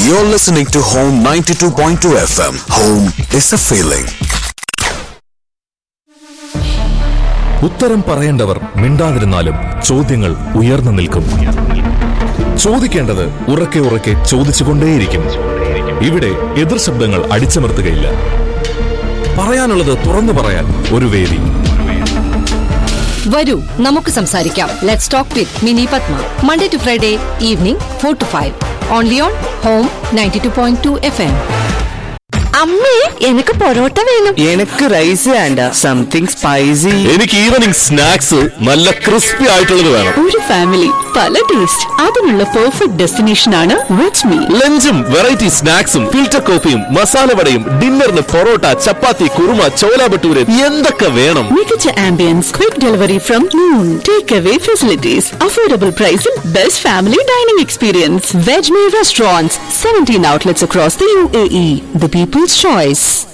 You're listening to Home 92.2 FM. Home is a feeling. ഉത്തരം പറയേണ്ടവർ മിണ്ടാതിരുന്നാലും ചോദ്യങ്ങൾ ഉയർന്നു നിൽക്കും ചോദിക്കേണ്ടത് ഉറക്കെ ഉറക്കെ ചോദിച്ചുകൊണ്ടേയിരിക്കും ഇവിടെ എതിർ ശബ്ദങ്ങൾ അടിച്ചമർത്തുകയില്ല പറയാനുള്ളത് തുറന്നു പറയാൻ ഒരു വേദി വരൂ നമുക്ക് സംസാരിക്കാം let's talk with Mini Padma Monday to Friday evening four to five only on home ninety two point two F M അമ്മേ എനിക്ക് പൊറോട്ട വേണം എനക്ക് റൈസ് വേണ്ട സംതിങ് സ്പൈസി എനിക്ക് ഈവനിങ് സ്നാക്സ് നല്ല ക്രിസ്പി ആയിട്ടുള്ളത് വേണം ഒരു ഫാമിലി പല ടേസ്റ്റ് അതിനുള്ള പെർഫെക്റ്റ് ഡെസ്റ്റിനേഷൻ ആണ് റിച്ച് മീ ലഞ്ചും വെറൈറ്റി സ്നാക്സും ഫിൽറ്റർ കോഫിയും മസാല വടയും ഡിന്നറിന് പൊറോട്ട ചപ്പാത്തി കുറുമ ചോല ഭട്ടൂര് എന്തൊക്കെ വേണം മികച്ച ambience quick delivery from non take away facilities affordable പ്രൈസിൽ best family dining experience veg me restaurants seventeen outlets across the UAE. The people's choice.